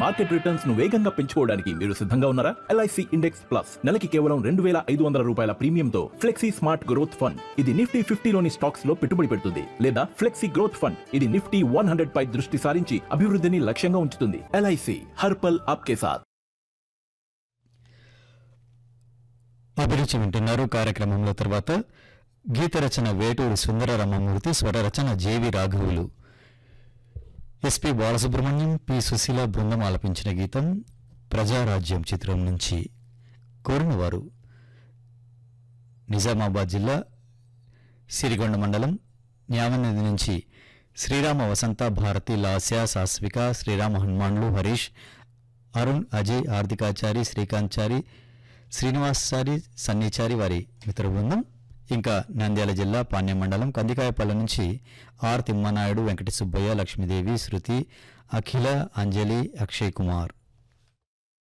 market returns ను వేగంగా పెంచుకోవడానికి మీరు సిద్ధంగా ఉన్నారా ఎల్ఐసి ఇండెక్స్ ప్లస్ నెలకి కేవలం రెండు వేల ఐదు వందల రూపాయల ప్రీమియంతో ఫ్లెక్సీ స్మార్ట్ గ్రోత్ ఫండ్ ఇది నిఫ్టీ ఫిఫ్టీలోని స్టాక్స్ లో పెట్టుబడి పెడుతుంది లేదా ఫ్లెక్సీ గ్రోత్ ఫండ్ ఇది నిఫ్టీ వన్ హండ్రెడ్ పై దృష్టి సారించి అభివృద్ధిని లక్ష్యంగా ఉంచుతుంది ఎల్ఐసి హర్పల్ ఆప్కే సాథ్ అభిరుచి వింటున్నారు కార్యక్రమంలో తర్వాత గీత రచన వేటూరి సుందర రమమూర్తి స్వర రచన జేవి రాఘవులు ఎస్పి బాలసుబ్రహ్మణ్యం పి సుశీల బృందం ఆలపించిన గీతం ప్రజారాజ్యం చిత్రం నుంచి కోరినవారు నిజామాబాద్ జిల్లా సిరిగొండ మండలం న్యామనది నుంచి శ్రీరామ వసంత భారతి లాస్య సాస్విక శ్రీరామ హనుమాన్లు హరీష్ అరుణ్ అజయ్ హార్దికాచారి శ్రీకాంత్ శ్రీనివాసారి సన్నిచారి వారి మిత్ర బృందం ఇంకా నంద్యాల జిల్లా పాణ్యం మండలం కందికాయపల్లి నుంచి ఆర్ తిమ్మనాయుడు వెంకట సుబ్బయ్య లక్ష్మీదేవి శృతి అఖిల అంజలి అక్షయ్ కుమార్